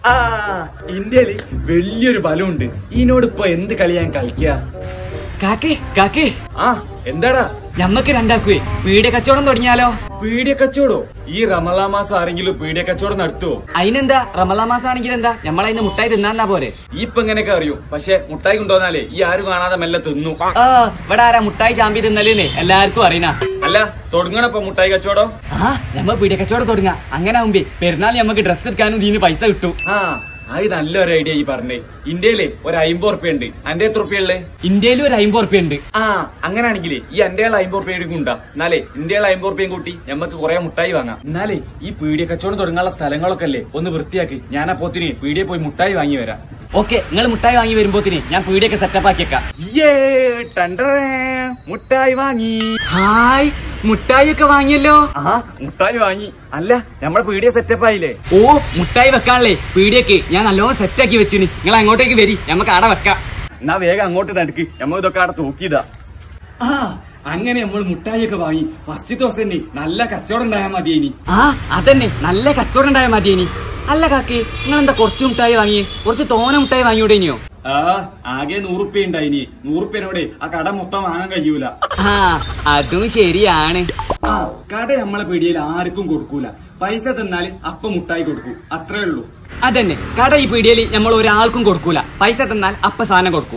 ആ ഇന്ത്യയില് വലിയൊരു ബലമുണ്ട് ഇതിനോട് ഇപ്പൊ എന്ത് കളി ഞാൻ കളിക്കുക കാക്കേ കാക്കേ ആ എന്താടാ ഞമ്മക്ക് രണ്ടാക്കുവേ പീടിയ കച്ചവടം തുടങ്ങിയാലോ പീഡിയ കച്ചവടോ ഈ റമലാ മാസം ആരെങ്കിലും പീഡിയ കച്ചവടം നടത്തുവോ അതിനെന്താ റമലാ മാസം ആണെങ്കിൽ എന്താ നമ്മളതിന് മുട്ടായി തിന്നാന്നാ പോരെ ഈ ഇപ്പൊ എങ്ങനെയൊക്കെ അറിയൂ പക്ഷെ മുട്ടായി കൊണ്ടുവന്നാലേ ഈ ആരും കാണാതെ മെല്ലെ തിന്നു ആ ഇവിടെ ആരാ മുട്ടായി ചാമ്പി തിന്നലേന്നേ എല്ലാവർക്കും അറിയണ അല്ല തുടങ്ങണപ്പോ മുട്ടായി കച്ചവടം ആ നമ്മ പീടിയ കച്ചവടം തുടങ്ങാ അങ്ങനെ ആവുമ്പേ പെരുന്നാൾ നമുക്ക് ഡ്രസ്സ് എടുക്കാനും ഇതിന് പൈസ കിട്ടും ആ അത് നല്ലൊരു ഐഡിയ ഈ പറഞ്ഞേ ഇന്ത്യയിലെ ഒരു അമ്പത് ഉറുപ്പ്യ ഉണ്ട് അന്റെ എത്ര ഉറുപ്പ്യ ഉള്ളത് ഇന്ത്യയിൽ ഒരു അമ്പത് ഉറുപ്പ്യ ഉണ്ട് ആ അങ്ങനെയാണെങ്കിലേ ഈ എന്റെ അമ്പത് ഉറുപ്പ്യ ഉണ്ടാ എന്നാലേ ഇന്ത്യയിലെ അമ്പത് ഉറുപ്പ്യം കൂട്ടി നമുക്ക് കുറെ മുട്ടായി വാങ്ങാം എന്നാലേ ഈ പീഡിയ കച്ചവടം തുടങ്ങാനുള്ള സ്ഥലങ്ങളൊക്കെ അല്ലേ ഒന്ന് വൃത്തിയാക്കി ഞാൻ അപ്പോത്തിന് പീഡിയെ പോയി മുട്ടായി വാങ്ങി വരാം ഓക്കെ നിങ്ങൾ മുട്ടായി വാങ്ങി വരുമ്പോത്തിന് ഞാൻ പീടിയൊക്കെ സെറ്റപ്പ് ആക്കിയേക്കാം യേ ടണ്ടറേ, മുട്ടായി വാങ്ങി ഹായ് മുട്ടായി ഒക്കെ വാങ്ങിയല്ലോ ആ മുട്ടായി വാങ്ങി അല്ല നമ്മളെ പീഡിയ സെറ്റപ്പ് ആയില്ലേ ഓ മുട്ടായി വെക്കാണല്ലേ പീടിയൊക്കെ ഞാൻ നല്ലോണം സെറ്റ് ആക്കി വെച്ചിന് നിങ്ങൾ അങ്ങോട്ടേക്ക് വരി നമുക്ക് ആടെ വെക്കാം എന്നാ വേഗം അങ്ങോട്ട് നടക്ക് നമ്മൾ ഇതൊക്കെ അവിടെ തൂക്കിയതാ ആ അങ്ങനെ നമ്മൾ മുട്ടായി ഒക്കെ വാങ്ങി ഫസ്റ്റ് ദിവസം തന്നെ നല്ല കച്ചവടം ഉണ്ടായാൽ മതി ഇനി ആ അതന്നെ നല്ല കച്ചവടം ഉണ്ടായാൽ മതി ഇനി അല്ല കാക്കി നിങ്ങൾ എന്താ കുറച്ച് മുട്ടായി വാങ്ങി കുറച്ച് തോന മുട്ടായി വാങ്ങിയോടെ ഇനിയോ ആ ആകെ നൂറുപ്യ ഉണ്ടായിനി നൂറുപ്യനോടെ ആ കട മൊത്തം വാങ്ങാൻ കഴിയൂല ആ അതും ശരിയാണ് ആ കട നമ്മളെ പീടിയയിൽ ആർക്കും കൊടുക്കൂല പൈസ തന്നാല് അപ്പ മുട്ടായി കൊടുക്കൂ അത്രേ ഉള്ളൂ അതന്നെ കട ഈ പീടിയയിൽ നമ്മൾ ഒരാൾക്കും കൊടുക്കൂല പൈസ തന്നാൽ അപ്പ സാധനം കൊടുക്കും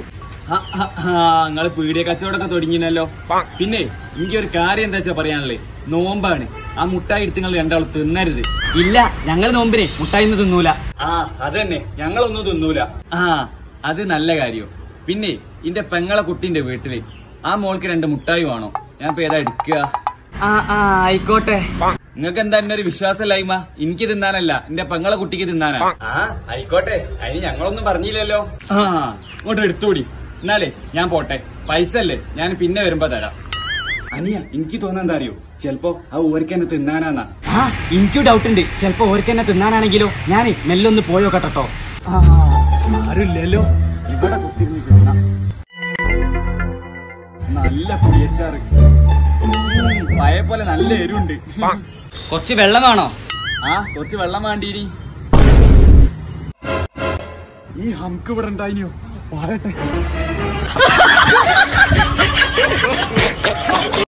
നിങ്ങള് പീടിയ കച്ചവടമൊക്കെ തുടങ്ങിയല്ലോ പിന്നെ എനിക്ക് ഒരു കാര്യം എന്താ വെച്ചാ പറയാനുള്ളത് നോമ്പാണ് ആ മുട്ടായി എടുത്ത് നിങ്ങൾ രണ്ടാളും തിന്നരുത് ഇല്ല ഞങ്ങൾ നോമ്പിനെ മുട്ടായി ഒന്നും തിന്നൂല ആ അതന്നെ ഞങ്ങളൊന്നും തിന്നൂല ആ അത് നല്ല കാര്യം പിന്നെ ഇന്റെ പെങ്ങളെ കുട്ടിന്റെ വീട്ടില് ആ മോൾക്ക് രണ്ട് മുട്ടായി വേണോ ഞാൻ ഇപ്പൊ ഏതാ എടുക്കുക ആ ആ ആയിക്കോട്ടെ നിങ്ങൾക്ക് എന്താ എന്നെ ഒരു വിശ്വാസമില്ലായ്മ എനിക്ക് തിന്നാനല്ല എന്റെ പെങ്ങളെ കുട്ടിക്ക് തിന്നാനാ ആ ആയിക്കോട്ടെ അതിന് ഞങ്ങളൊന്നും പറഞ്ഞില്ലല്ലോ ആ ഇങ്ങോട്ട് എടുത്തുകൂടി എന്നാലേ ഞാൻ പോട്ടെ പൈസ അല്ലേ ഞാൻ പിന്നെ വരുമ്പോ തരാം അനിയ എനിക്ക് തോന്നുന്ന എന്താ അറിയോ ചെലപ്പോ ആ ഊർക്ക് എന്നെ തിന്നാനാന്നാ ആ എനിക്കും ഡൗട്ട് ഉണ്ട് ചിലപ്പോ ഓർക്ക് തന്നെ തിന്നാനാണെങ്കിലോ ഞാനേ മെല്ലെ ഒന്ന് പോയോ കേട്ടോ ആ ആരുമില്ലല്ലോ ഇവിടെ കുത്തിരുന്ന് തിന്നാം നല്ല പുളിയച്ചാറ് ഉം, പഴയ പോലെ നല്ല എരുണ്ട് കുറച്ച് വെള്ളം വേണോ ആ കുറച്ച് വെള്ളം വേണ്ടീനി ഈ ഹംക്ക് ഇവിടെ ഉണ്ടായിനിയോ പറയട്ടെ